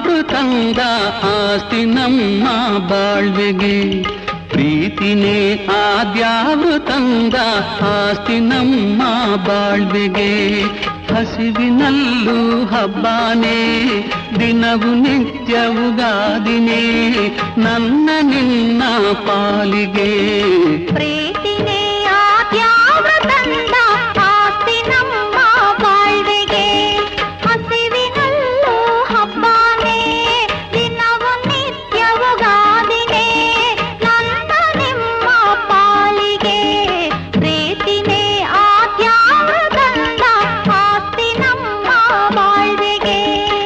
ಆದ್ಯಾವೃತಂದ ಆಸ್ತಿ ನಮ್ಮ ಬಾಳ್ವೆಗೆ ಪ್ರೀತಿನೇ ಆದ್ಯಾವೃತಂದ ಆಸ್ತಿ ನಮ್ಮ ಬಾಳ್ವೆಗೆ ಹಸಿವಿನಲ್ಲೂ ಹಬ್ಬಾನೇ ದಿನವು ನಿತ್ಯವುಗಾದಿನೇ ನನ್ನ ನಿನ್ನ ಪಾಲಿಗೆ ಪ್ರೀತಿನೇ ಆದ್ಯಾವೃತಂದ ಆಸ್ತಿ ನಮ್ಮ ಬಾಳ್ವೆಗೆ ಹಸಿವಿನಲ್ಲೂ ಹಬ್ಬಾನೇ ದಿನವು ನಿತ್ಯವುಗಾದಿನೇ ನನ್ನ ನಿಮ್ಮ ಪಾಲಿಗೆ ಪ್ರೀತಿನೇ ಆದ್ಯಾವೃತಂದ ಆಸ್ತಿ ನಮ್ಮ ಬಾಳ್ವೆಗೆ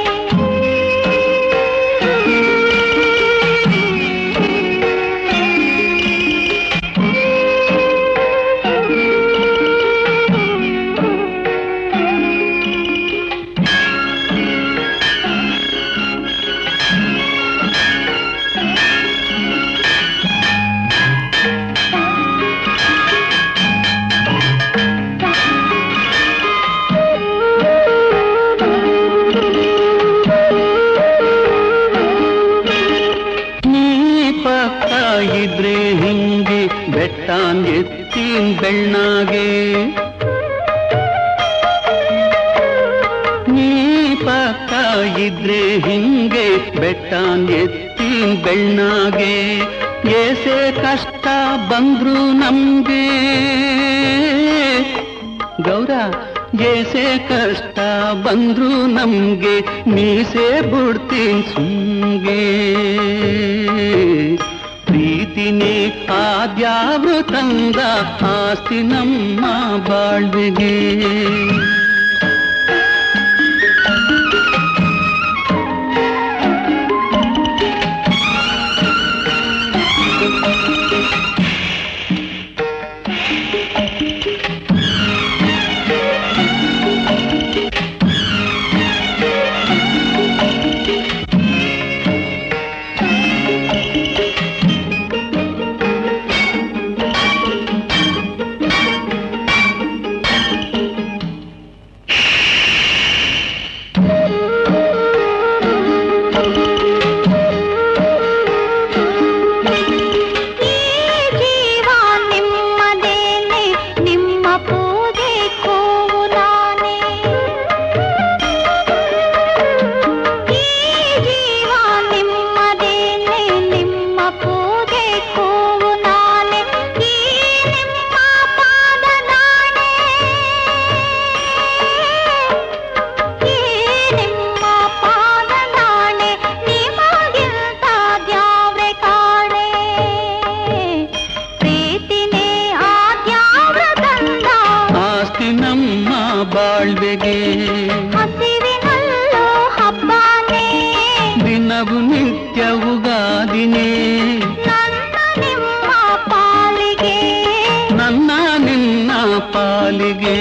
ನೀ ಪಕ್ಕ ಇದ್ರೆ ಹಿಂಗೆ ಬೆಟ್ಟಾನ್ ಎತ್ತಿನ್ ಬೆಣ್ಣಾಗೆ ನೀ ಪಕ್ಕ ಇದ್ರೆ ಹಿಂಗೆ ಬೆಟ್ಟಾನ್ ಎತ್ತಿನ್ ಬೆಣ್ಣಾಗೆ ಏಸೆ ಕಷ್ಟ ಬಂದ್ರು ನಮ್ಗೆ ಗೌರ ಏಸೆ ಕಷ್ಟ ಬಂದ್ರು ನಮ್ಗೆ ಮೀಸೆ ಬಿಡ್ತೀನಿ ಸುಮ್ಗೆ ಪ್ರೀತಿನೇ ಆದ್ಯಾವೃತಂದ ಆಸ್ತಿ ನಮ್ಮ ಬಾಳ್ವೆಗೆ ಈ ಜೀವ ನಿಮ್ಮದೇನೆ ನಿಮ್ಮ ಪೂಜೆ ಕೋವು ನಾನೇ ಈ ಜೀವ ನಿಮ್ಮದೇನೆ ನಿಮ್ಮ ಪೂಜೆ ಕೋವು ನಾನೇ ಈ ನಿಮ್ಮ ಪಾದ ನಾನೇ ಈ ನಿಮ್ಮ ಪಾದ ನಾಣೆ ನಿಮಗಿಂತ ದ್ಯಾವ್ರೆ ಕಾಣೆ ಪ್ರೀತಿನೇ ಆದ್ಯಾವ್ರ ತಂದ ಆಸ್ತಿ ನಮ್ಮ ಬಾಳ್ವೆಗೆ ಹಸಿವಿನಲ್ಲೂ ಹಬ್ಬಾನೇ ದಿನವು ನಿತ್ಯವುಗಾದಿನೇ ನನ್ನ ನಿಮ್ಮ ಪಾಲಿಗೆ ನನ್ನ ನಿನ್ನ ಪಾಲಿಗೆ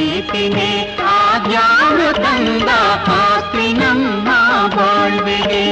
ಪ್ರೀತಿನೇ ಆದ್ಯಾವೃತಂದ ಆಸ್ತಿ ನಮ್ಮ ಬಾಳ್ವೆಗೆ